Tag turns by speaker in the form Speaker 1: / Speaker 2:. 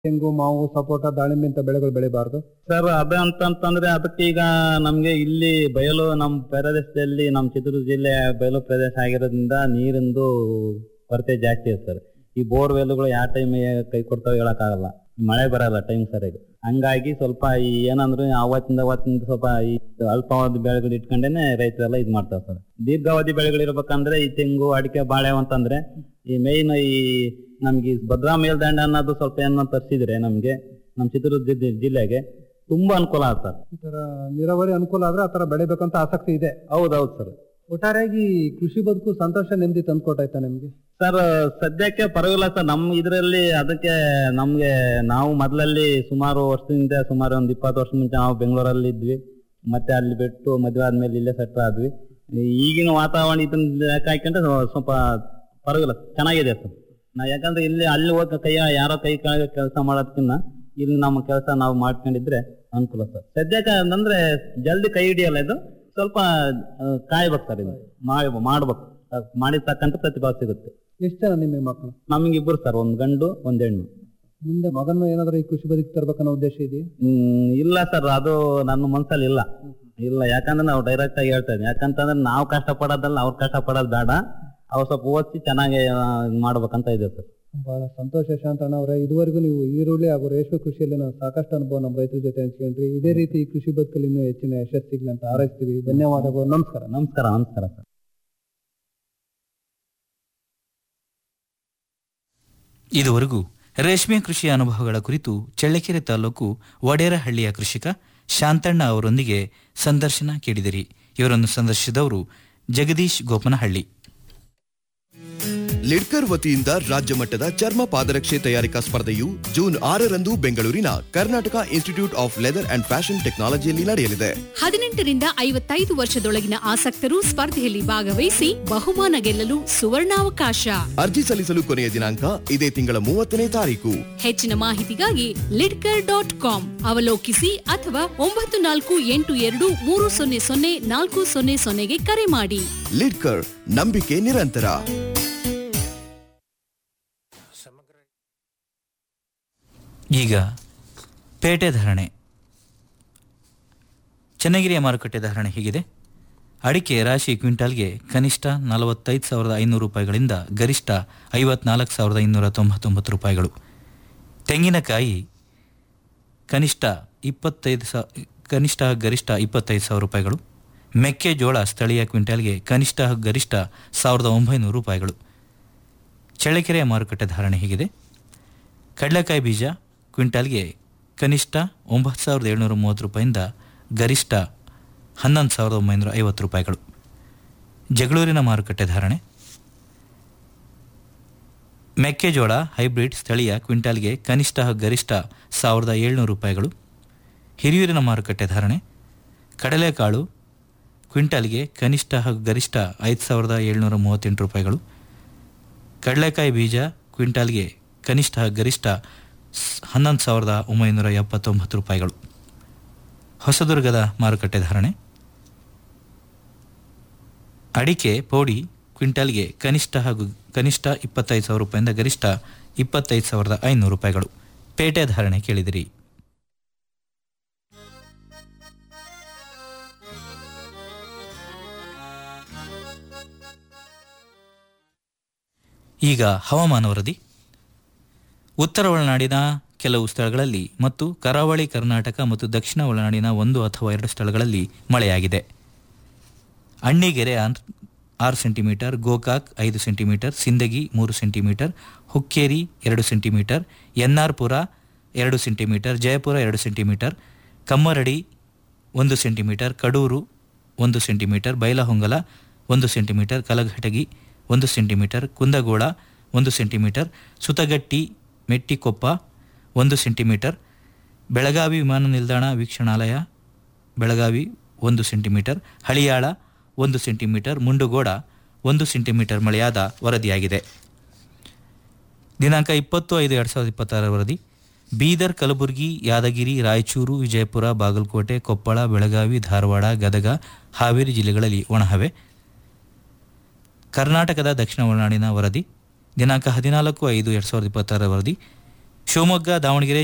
Speaker 1: ತೆಂಗು ಮಾವು ಸಪೋಟ ದಾಳಿಂಬೆ ಇಂಥ ಬೆಳೆಗಳು ಬೆಳಿಬಾರ್ದು
Speaker 2: ಸರ್ ಅದೇ ಅಂತಂತಂದ್ರೆ ಅದಕ್ಕೆ ಈಗ ನಮ್ಗೆ ಇಲ್ಲಿ ಬಯಲು ನಮ್ಮ ಪ್ರದೇಶದಲ್ಲಿ ನಮ್ಮ ಚಿತ್ರದುರ್ಗ ಜಿಲ್ಲೆ ಬಯಲು ಪ್ರದೇಶ ಆಗಿರೋದ್ರಿಂದ ನೀರಿಂದು ಕೊರತೆ ಜಾಸ್ತಿ ಇದೆ ಸರ್ ಈ ಬೋರ್ವೆಲ್ಗಳು ಯಾವ ಟೈಮ್ ಕೈ ಕೊಡ್ತಾವ ಹೇಳಕ್ಕಾಗಲ್ಲ ಮಳೆ ಬರಲ್ಲ ಟೈಮ್ ಸರಿಯಾಗಿ ಹಂಗಾಗಿ ಸ್ವಲ್ಪ ಈ ಏನಂದ್ರೆ ಅವತ್ತಿಂದ ಅವತ್ತಿಂದ ಸ್ವಲ್ಪ ಈ ಅಲ್ಪಾವಧಿ ಬೆಳೆಗಳು ಇಟ್ಕೊಂಡೇನೆ ರೈತರೆಲ್ಲ ಇದ್ ಮಾಡ್ತಾರೆ ಸರ್ ದೀರ್ಘಾವಧಿ ಬೆಳೆಗಳು ಇರ್ಬೇಕಂದ್ರೆ ಈ ತೆಂಗು ಅಡಿಕೆ ಬಾಳೆ ಅಂತಂದ್ರೆ ಈ ಮೇಯ್ನ್ ಈ ನಮ್ಗೆ ಈ ಭದ್ರಾ ಮೇಲ್ದಂಡೆ ಅನ್ನೋದು ಸ್ವಲ್ಪ ಏನೋ ತರಿಸಿದ್ರೆ ನಮ್ಗೆ ನಮ್ಮ ಚಿತ್ರದುರ್ಗ ಜಿ- ಜಿಲ್ಲೆಗೆ ತುಂಬಾ ಅನುಕೂಲ ಆಗ್ತದೆ
Speaker 1: ಈ ತರ ನೀರಾವರಿ ಅನುಕೂಲ ಆದ್ರೆ ಆ ತರ ಬೆಳಿಬೇಕಂತ ಆಸಕ್ತಿ ಇದೆ
Speaker 2: ಹೌದೌದು ಸರ್
Speaker 1: ಒಟ್ಟಾರೆಯಾಗಿ ಕೃಷಿ ಬದುಕು ಸಂತೋಷ ನೆಮ್ಮದಿ ತಂದ್ಕೊಟ್ಟಾಯ್ತಾ ನಿಮ್ಗೆ
Speaker 2: ಸರ್ ಸದ್ಯಕ್ಕೆ ಪರವಾಗಿಲ್ಲ ಸರ್ ನಮ್ಮ ಇದರಲ್ಲಿ ಅದಕ್ಕೆ ನಮ್ಗೆ ನಾವು ಮೊದಲಲ್ಲಿ ಸುಮಾರು ವರ್ಷದಿಂದ ಸುಮಾರು ಒಂದು ಇಪ್ಪತ್ತು ವರ್ಷ ಮುಂಚೆ ನಾವು ಬೆಂಗಳೂರಲ್ಲಿ ಇದ್ವಿ ಮತ್ತೆ ಅಲ್ಲಿ ಬಿಟ್ಟು ಮದುವೆ ಆದ್ಮೇಲೆ ಇಲ್ಲೇ ಸೆಟ್ಲ್ ಆದ್ವಿ ಈಗಿನ ವಾತಾವರಣ ಇದನ್ನ ಲೆಕ್ಕ ಹಾಕೊಂಡ್ರೆ ಸ್ವಲ್ಪ ಪರವಾಗಿಲ್ಲ ಚೆನ್ನಾಗಿದೆ ಸರ್ ನಾ ಯಾಕಂದ್ರೆ ಇಲ್ಲಿ ಅಲ್ಲಿ ಹೋಗ ಕೈ ಯಾರೋ ಕೈ ಕೆಳಗೆ ಕೆಲಸ ಮಾಡೋದಕ್ಕಿಂತ ಇಲ್ಲಿ ನಮ್ಮ ಕೆಲಸ ನಾವು ಮಾಡ್ಕೊಂಡಿದ್ರೆ ಅನುಕೂಲ ಸರ್ ಸದ್ಯಕ್ಕೆ ಅಂದ್ರೆ ಜಲ್ದಿ ಕೈ ಹಿಡಿಯಲ್ಲ ಇದು ಸ್ವಲ್ಪ ಆ, ಕಾಯ್ಬೇಕು ಸರ್ ಇದು ಮಾಡಿ- ಮಾಡ್ಬೇಕು ಅದ್ ಮಾಡಿದ ತಕ್ಕಂತ ಪ್ರತಿಭಾ ಸಿಗುತ್ತೆ
Speaker 1: ಎಷ್ಟು ಜನ ನಿಮಗೆ ಮಕ್ಕಳು
Speaker 2: ನಮಗೆ ಇಬ್ಬರು ಸರ್ ಒಂದ್ ಗಂಡು ಒಂದ್ ಹೆಣ್ಣು
Speaker 1: ಮುಂದೆ ಮಗನ್ನು ಏನಾದ್ರೂ ಈ ಕೃಷಿ ಬದುಕು ತರ್ಬೇಕನ್ನೋ ಉದ್ದೇಶ ಇದೆಯಾ
Speaker 2: ಹ್ಮ್, ಇಲ್ಲ ಸರ್ ಅದು ನನ್ನ ಮನ್ಸಲ್ಲಿ ಇಲ್ಲ ಇಲ್ಲ ಯಾಕಂದ್ರೆ ನಾವು ಡೈರೆಕ್ಟ್ ಆಗಿ ಹೇಳ್ತಾ ಇದ್ದೀವಿ ಯಾಕಂತಂದ್ರೆ ನಾವು ಕಷ್ಟ ಪಡೋದಲ್ಲ ಅವ್ರು ಕಷ್ಟ ಪಡೋದು ಬೇಡ ಅವ್ರು ಸ್ವಲ್ಪ ಓದಿಸಿ ಚೆನ್ನಾಗಿ ಆ, ಇದ್ ಮಾಡ್ಬೇಕಂತ ಇದೆ ಸರ್
Speaker 1: ಬಹಳ ಸಂತೋಷ ಶಾಂತಣ್ಣ ಅವರೇ ಇದುವರೆಗೂ ನೀವು ಈರುಳ್ಳಿ ಹಾಗೂ ರೇಷ್ಮೆ ಕೃಷಿಯಲ್ಲಿ ನಾವು ಸಾಕಷ್ಟು ಅನುಭವ ನಮ್ಮ ರೈತರ ಜೊತೆ ಹಂಚ್ಕೊಂಡ್ರಿ ಇದೇ ರೀತಿ ಈ ಕೃಷಿ ಬದುಕಲ್ಲಿ ಇನ್ನೂ ಹೆಚ್ಚಿನ ಯಶಸ್ಸು ಸಿಗ್ಲಿ ಅಂತ ಹಾರೈಸ್ತೀವಿ ಧನ್ಯವಾದಗಳು ನಮಸ್ಕಾರ
Speaker 2: ನಮಸ್ಕಾರ ನಮಸ್ಕಾರ ಸರ್
Speaker 3: ಇದುವರೆಗೂ ರೇಷ್ಮೆ ಕೃಷಿಯ ಅನುಭವಗಳ ಕುರಿತು ಚಳ್ಳಕೆರೆ ತಾಲೂಕು ವಡೇರಹಳ್ಳಿಯ ಕೃಷಿಕ ಶಾಂತಣ್ಣ ಅವರೊಂದಿಗೆ ಸಂದರ್ಶನ ಕೇಳಿದಿರಿ ಇವರನ್ನು ಸಂದರ್ಶಿಸಿದವರು ಜಗದೀಶ್ ಗೋಪನಹಳ್ಳಿ
Speaker 4: ಲಿಡ್ಕರ್ ವತಿಯಿಂದ ರಾಜ್ಯ ಮಟ್ಟದ ಚರ್ಮ ಪಾದರಕ್ಷೆ ತಯಾರಿಕಾ ಸ್ಪರ್ಧೆಯು ಜೂನ್ ಆರರಂದು ಬೆಂಗಳೂರಿನ Karnataka institute of leather and fashion ಟೆಕ್ನಾಲಜಿಯಲ್ಲಿ ನಡೆಯಲಿದೆ
Speaker 5: ಹದಿನೆಂಟರಿಂದ ಐವತ್ತೈದು ವರ್ಷದೊಳಗಿನ ಆಸಕ್ತರು ಸ್ಪರ್ಧೆಯಲ್ಲಿ ಭಾಗವಹಿಸಿ ಬಹುಮಾನ ಗೆಲ್ಲಲು ಸುವರ್ಣಾವಕಾಶ
Speaker 4: ಅರ್ಜಿ ಸಲ್ಲಿಸಲು ಕೊನೆಯ ದಿನಾಂಕ ಇದೇ ತಿಂಗಳ ಮೂವತ್ತನೇ ತಾರೀಕು
Speaker 5: ಹೆಚ್ಚಿನ ಮಾಹಿತಿಗಾಗಿ ಲಿಡ್ಕರ್ ಡಾಟ್ ಕಾಮ್ ಅವಲೋಕಿಸಿ ಅಥವಾ ಒಂಬತ್ತು ನಾಲ್ಕು ಎಂಟು ಎರಡು ಮೂರು ಸೊನ್ನೆ ಸೊನ್ನೆ ನಾಲ್ಕು ಸೊನ್ನೆ ಸೊನ್ನೆಗೆ ಕರೆ ಮಾಡಿ
Speaker 4: ಲಿಡ್ಕರ್ ನಂಬಿಕೆ ನಿರಂತರ
Speaker 3: ಈಗ ಪೇಟೆ ಧಾರಣೆ ಚನ್ನಗಿರಿಯ ಮಾರುಕಟ್ಟೆ ಧಾರಣೆ ಹೀಗಿದೆ ಅಡಿಕೆ ರಾಶಿ ಕ್ವಿಂಟಾಲ್ಗೆ ಕನಿಷ್ಠ ನಲವತ್ತೈದು ಸಾವಿರದ ಐನೂರು ರೂಪಾಯಿಗಳಿಂದ ಗರಿಷ್ಠ ಐವತ್ನಾಲ್ಕು ಸಾವಿರದ ಇನ್ನೂರ ತೊಂಬತ್ತೊಂಬತ್ತು ರೂಪಾಯಿಗಳು ತೆಂಗಿನಕಾಯಿ ಕನಿಷ್ಠ ಇಪ್ಪತ್ತೈದು ಸಾ ಕನಿಷ್ಠ ಗರಿಷ್ಠ ಇಪ್ಪತ್ತೈದು ಸಾವಿರ ರೂಪಾಯಿಗಳು ಮೆಕ್ಕೆಜೋಳ ಸ್ಥಳೀಯ ಕ್ವಿಂಟಾಲ್ಗೆ ಕನಿಷ್ಠ ಹಾಗೂ ಗರಿಷ್ಠ ಸಾವಿರದ ಒಂಬೈನೂರು ರೂಪಾಯಿಗಳು ಚಳ್ಳಕೆರೆಯ ಮಾರುಕಟ್ಟೆ ಧಾರಣೆ ಹೀಗಿದೆ ಕಡಲೆಕಾಯಿ ಬೀಜ ಕ್ವಿಂಟಾಲ್ಗೆ ಕನಿಷ್ಠ ಒಂಬತ್ತು ಸಾವಿರದ ಏಳ್ನೂರ ಮೂವತ್ತು ರೂಪಾಯಿಂದ ಗರಿಷ್ಠ ಹನ್ನೊಂದು ಸಾವಿರದ ಒಂಬೈನೂರ ಐವತ್ತು ರೂಪಾಯಿಗಳು ಜಗಳೂರಿನ ಮಾರುಕಟ್ಟೆ ಧಾರಣೆ ಮೆಕ್ಕೆಜೋಳ ಹೈಬ್ರಿಡ್ ಸ್ಥಳೀಯ ಕ್ವಿಂಟಾಲ್ಗೆ ಕನಿಷ್ಠ ಹಾಗೂ ಗರಿಷ್ಠ ಸಾವಿರದ ಏಳ್ನೂರು ರೂಪಾಯಿಗಳು ಹಿರಿಯೂರಿನ ಮಾರುಕಟ್ಟೆ ಧಾರಣೆ ಕಡಲೆಕಾಳು ಕ್ವಿಂಟಾಲ್ಗೆ ಕನಿಷ್ಠ ಹಾಗೂ ಗರಿಷ್ಠ ಐದು ಸಾವಿರದ ಏಳ್ನೂರ ಮೂವತ್ತೆಂಟು ರೂಪಾಯಿಗಳು ಕಡಲೆಕಾಯಿ ಬೀಜ ಕ್ವಿಂಟಾಲ್ಗೆ ಕನಿಷ್ಠ ಹಾಗೂ ಗರಿಷ್ಠ ಸ್- ಹನ್ನೊಂದು ಸಾವಿರದ ಒಂಬೈನೂರ ಎಪ್ಪತ್ತೊಂಬತ್ತು ರೂಪಾಯಿಗಳು ಹೊಸದುರ್ಗದ ಮಾರುಕಟ್ಟೆ ಧಾರಣೆ ಅಡಿಕೆ ಪೌಡಿ ಕ್ವಿಂಟಾಲ್ಗೆ ಕನಿಷ್ಠ ಹಾಗೂ ಕನಿಷ್ಠ ಇಪ್ಪತ್ತೈದು ಸಾವಿರ ರೂಪಾಯಿಂದ ಗರಿಷ್ಠ ಇಪ್ಪತ್ತೈದು ಸಾವಿರದ ಐನೂರು ರೂಪಾಯಿಗಳು ಪೇಟೆ ಧಾರಣೆ ಕೇಳಿದಿರಿ ಈಗ ಹವಾಮಾನ ವರದಿ ಉತ್ತರ ಒಳನಾಡಿನ ಕೆಲವು ಸ್ಥಳಗಳಲ್ಲಿ ಮತ್ತು ಕರಾವಳಿ ಕರ್ನಾಟಕ ಮತ್ತು ದಕ್ಷಿಣ ಒಳನಾಡಿನ ಒಂದು ಅಥವಾ ಎರಡು ಸ್ಥಳಗಳಲ್ಲಿ ಮಳೆಯಾಗಿದೆ ಅಣ್ಣಿಗೆರೆ ಆರ್- ಆರು ಸೆಂಟಿಮೀಟರ್ ಗೋಕಾಕ್ ಐದು ಸೆಂಟಿಮೀಟರ್ ಸಿಂದಗಿ ಮೂರು ಸೆಂಟಿಮೀಟರ್ ಹುಕ್ಕೇರಿ ಎರಡು ಸೆಂಟಿಮೀಟರ್ ಎನ್ಆರ್ಪುರ ಎರಡು ಸೆಂಟಿಮೀಟರ್ ಜಯಪುರ ಎರಡು ಸೆಂಟಿಮೀಟರ್ ಕಮ್ಮರಡಿ ಒಂದು ಸೆಂಟಿಮೀಟರ್ ಕಡೂರು ಒಂದು ಸೆಂಟಿಮೀಟರ್ ಬೈಲಹೊಂಗಲ ಒಂದು ಸೆಂಟಿಮೀಟರ್ ಕಲಘಟಗಿ ಒಂದು ಸೆಂಟಿಮೀಟರ್ ಕುಂದಗೋಳ ಒಂದು ಸೆಂಟಿಮೀಟರ್ ಸುತಗಟ್ಟಿ ಮೆಟ್ಟಿಕೊಪ್ಪ ಒಂದು ಸೆಂಟಿಮೀಟರ್ ಬೆಳಗಾವಿ ವಿಮಾನ ನಿಲ್ದಾಣ ವೀಕ್ಷಣಾಲಯ ಬೆಳಗಾವಿ ಒಂದು ಸೆಂಟಿಮೀಟರ್ ಹಳಿಯಾಳ ಒಂದು ಸೆಂಟಿಮೀಟರ್ ಮುಂಡುಗೋಡ ಒಂದು ಸೆಂಟಿಮೀಟರ್ ಮಳೆಯಾದ ವರದಿಯಾಗಿದೆ ದಿನಾಂಕ ಇಪ್ಪತ್ತು ಐದು ಎರಡು ಸಾವಿರದ ಇಪ್ಪತ್ತಾರರ ವರದಿ ಬೀದರ್ ಕಲಬುರಗಿ ಯಾದಗಿರಿ ರಾಯಚೂರು ವಿಜಯಪುರ ಬಾಗಲಕೋಟೆ ಕೊಪ್ಪಳ ಬೆಳಗಾವಿ ಧಾರವಾಡ ಗದಗ ಹಾವೇರಿ ಜಿಲ್ಲೆಗಳಲ್ಲಿ ಒಣಹವೆ ಕರ್ನಾಟಕದ ದಕ್ಷಿಣ ಒಳನಾಡಿನ ವರದಿ ದಿನಾಂಕ ಹದಿನಾಲ್ಕು ಐದು ಎರಡು ಸಾವಿರದ ಇಪ್ಪತ್ತಾರರ ವರದಿ ಶಿವಮೊಗ್ಗ ದಾವಣಗೆರೆ